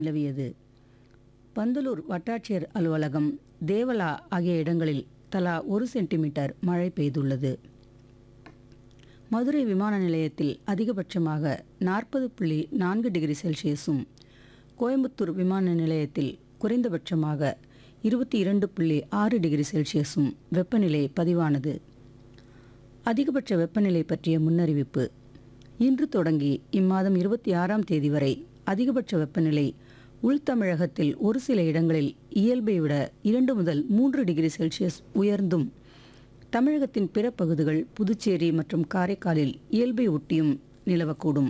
நிலவியது பந்தலூர் வட்டாட்சியர் அலுவலகம் தேவலா ஆகிய இடங்களில் தலா ஒரு சென்டிமீட்டர் மழை பெய்துள்ளது மதுரை விமான நிலையத்தில் அதிகபட்சமாக நாற்பது புள்ளி நான்கு டிகிரி செல்சியஸும் கோயம்புத்தூர் விமான நிலையத்தில் குறைந்தபட்சமாக இருபத்தி இரண்டு புள்ளி ஆறு டிகிரி செல்சியஸும் வெப்பநிலை பதிவானது அதிகபட்ச வெப்பநிலை பற்றிய முன்னறிவிப்பு இன்று தொடங்கி இம்மாதம் இருபத்தி ஆறாம் தேதி வரை அதிகபட்ச வெப்பநிலை உள்தமிழகத்தில் ஒரு சில இடங்களில் இயல்பை விட இரண்டு முதல் மூன்று டிகிரி செல்சியஸ் உயர்ந்தும் தமிழகத்தின் பிற பகுதிகள் புதுச்சேரி மற்றும் காரைக்காலில் இயல்பை ஒட்டியும் நிலவக்கூடும்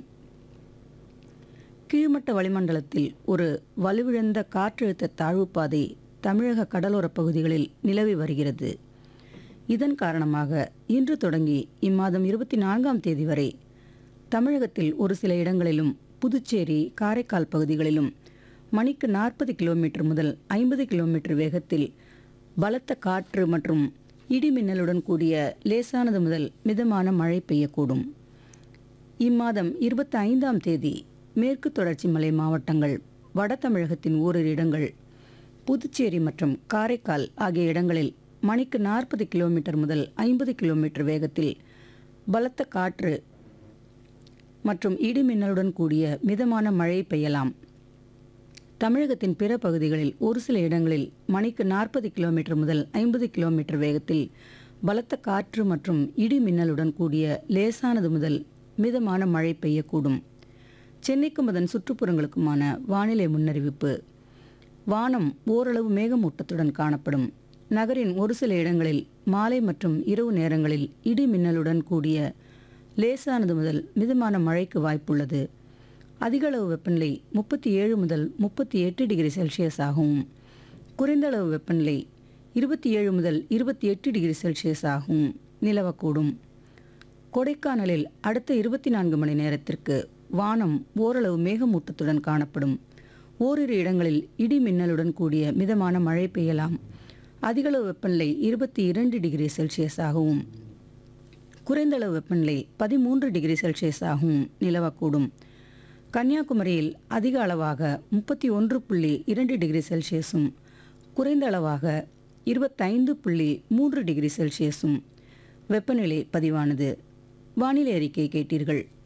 கீழ்மட்ட வளிமண்டலத்தில் ஒரு வலுவிழந்த காற்றழுத்த தாழ்வுப்பாதை தமிழக கடலோரப் பகுதிகளில் நிலவி வருகிறது இதன் காரணமாக இன்று தொடங்கி இம்மாதம் இருபத்தி நான்காம் தேதி வரை தமிழகத்தில் ஒரு சில இடங்களிலும் புதுச்சேரி காரைக்கால் பகுதிகளிலும் மணிக்கு நாற்பது கிலோமீட்டர் முதல் ஐம்பது கிலோமீட்டர் வேகத்தில் பலத்த காற்று மற்றும் இடி மின்னலுடன் கூடிய லேசானது முதல் மிதமான மழை பெய்யக்கூடும் இம்மாதம் இருபத்தி ஐந்தாம் தேதி மேற்கு தொடர்ச்சி மலை மாவட்டங்கள் வட தமிழகத்தின் ஓரிரு இடங்கள் புதுச்சேரி மற்றும் காரைக்கால் ஆகிய இடங்களில் மணிக்கு நாற்பது கிலோமீட்டர் முதல் ஐம்பது கிலோமீட்டர் வேகத்தில் பலத்த காற்று மற்றும் இடி மின்னலுடன் கூடிய மிதமான மழை பெய்யலாம் தமிழகத்தின் பிற பகுதிகளில் ஒரு சில இடங்களில் மணிக்கு நாற்பது கிலோமீட்டர் முதல் ஐம்பது கிலோமீட்டர் வேகத்தில் பலத்த காற்று மற்றும் இடி மின்னலுடன் கூடிய லேசானது முதல் மிதமான மழை பெய்யக்கூடும் சென்னைக்கும் அதன் சுற்றுப்புறங்களுக்குமான வானிலை முன்னறிவிப்பு வானம் ஓரளவு மேகமூட்டத்துடன் காணப்படும் நகரின் ஒரு சில இடங்களில் மாலை மற்றும் இரவு நேரங்களில் இடி மின்னலுடன் கூடிய லேசானது முதல் மிதமான மழைக்கு வாய்ப்புள்ளது அதிக அளவு வெப்பநிலை முப்பத்தி ஏழு முதல் முப்பத்தி எட்டு டிகிரி செல்சியஸ் ஆகவும் குறைந்த அளவு வெப்பநிலை இருபத்தி ஏழு முதல் இருபத்தி எட்டு டிகிரி செல்சியஸ் ஆகவும் நிலவக்கூடும் கொடைக்கானலில் அடுத்த இருபத்தி நான்கு மணி நேரத்திற்கு வானம் ஓரளவு மேகமூட்டத்துடன் காணப்படும் ஓரிரு இடங்களில் இடி மின்னலுடன் கூடிய மிதமான மழை பெய்யலாம் அதிகளவு வெப்பநிலை இருபத்தி இரண்டு டிகிரி செல்சியஸ் ஆகவும் குறைந்த அளவு வெப்பநிலை பதிமூன்று டிகிரி செல்சியஸ் ஆகவும் நிலவக்கூடும் கன்னியாகுமரியில் அதிக அளவாக முப்பத்தி ஒன்று புள்ளி இரண்டு டிகிரி செல்சியஸும் குறைந்த அளவாக இருபத்தைந்து புள்ளி மூன்று டிகிரி செல்சியஸும் வெப்பநிலை பதிவானது வானிலை அறிக்கை கேட்டீர்கள்